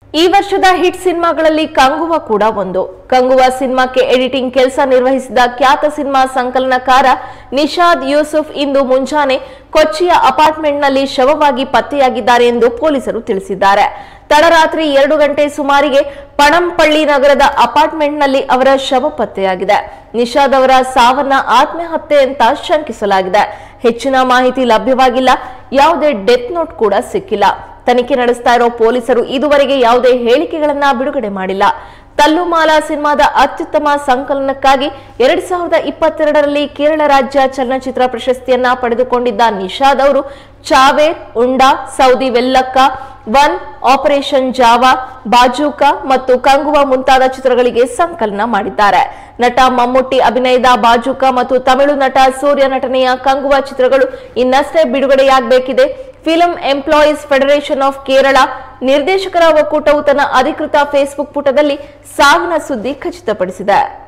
ಈ ವರ್ಷದ ಹಿಟ್ ಸಿನಿಮಾಗಳಲ್ಲಿ ಕಂಗುವ ಕೂಡ ಒಂದು ಕಂಗುವ ಸಿನಿಮಾಕ್ಕೆ ಎಡಿಟಿಂಗ್ ಕೆಲಸ ನಿರ್ವಹಿಸಿದ ಖ್ಯಾತ ಸಿನಿಮಾ ಸಂಕಲನಕಾರ ನಿಷಾದ್ ಯೂಸುಫ್ ಇಂದು ಮುಂಜಾನೆ ಕೊಚ್ಚಿಯ ಅಪಾರ್ಟ್ಮೆಂಟ್ನಲ್ಲಿ ಶವವಾಗಿ ಪತ್ತೆಯಾಗಿದ್ದಾರೆ ಎಂದು ಪೊಲೀಸರು ತಿಳಿಸಿದ್ದಾರೆ ತಡರಾತ್ರಿ ಎರಡು ಗಂಟೆ ಸುಮಾರಿಗೆ ಪಣಂಪಳ್ಳಿ ನಗರದ ಅಪಾರ್ಟ್ಮೆಂಟ್ನಲ್ಲಿ ಅವರ ಶವ ಪತ್ತೆಯಾಗಿದೆ ನಿಷಾದ್ ಅವರ ಸಾವನ್ನ ಆತ್ಮಹತ್ಯೆ ಅಂತ ಶಂಕಿಸಲಾಗಿದೆ ಹೆಚ್ಚಿನ ಮಾಹಿತಿ ಲಭ್ಯವಾಗಿಲ್ಲ ಯಾವುದೇ ಡೆತ್ ನೋಟ್ ಕೂಡ ಸಿಕ್ಕಿಲ್ಲ ತನಿಖೆ ನಡೆಸ್ತಾ ಇರೋ ಪೊಲೀಸರು ಇದುವರೆಗೆ ಯಾವುದೇ ಹೇಳಿಕೆಗಳನ್ನ ಬಿಡುಗಡೆ ಮಾಡಿಲ್ಲ ತಲ್ಲುಮಾಲ ಸಿನಿಮಾದ ಅತ್ಯುತ್ತಮ ಸಂಕಲನಕ್ಕಾಗಿ ಎರಡ್ ಸಾವಿರದ ಇಪ್ಪತ್ತೆರಡರಲ್ಲಿ ಕೇರಳ ರಾಜ್ಯ ಚಲನಚಿತ್ರ ಪ್ರಶಸ್ತಿಯನ್ನ ಪಡೆದುಕೊಂಡಿದ್ದ ನಿಷಾದ್ ಅವರು Chaaver Unda Saudi Vellakka one operation Java Bazooka ಮತ್ತು ಕಂಗುವ ಮುಂತಾದ ಚಿತ್ರಗಳಿಗೆ ಸಂಕಲನ ಮಾಡಿದ್ದಾರೆ ನಟ ಮಮ್ಮುಟ್ಟಿ ಅಭಿನಯದ ಬಾಜೂಕ ಮತ್ತು ತಮಿಳು ನಟ ಸೂರ್ಯ ನಟನೆಯ ಕಂಗುವ ಚಿತ್ರಗಳು ಇನ್ನಷ್ಟೇ ಬಿಡುಗಡೆಯಾಗಬೇಕಿದೆ film employees federation of Kerala ನಿರ್ದೇಶಕರ ಒಕ್ಕೂಟವು ತನ್ನ ಅಧಿಕೃತ ಫೇಸ್ಬುಕ್ ಪುಟದಲ್ಲಿ ಸಾವಿನ ಸುದ್ದಿ ಖಚಿತಪಡಿಸಿದೆ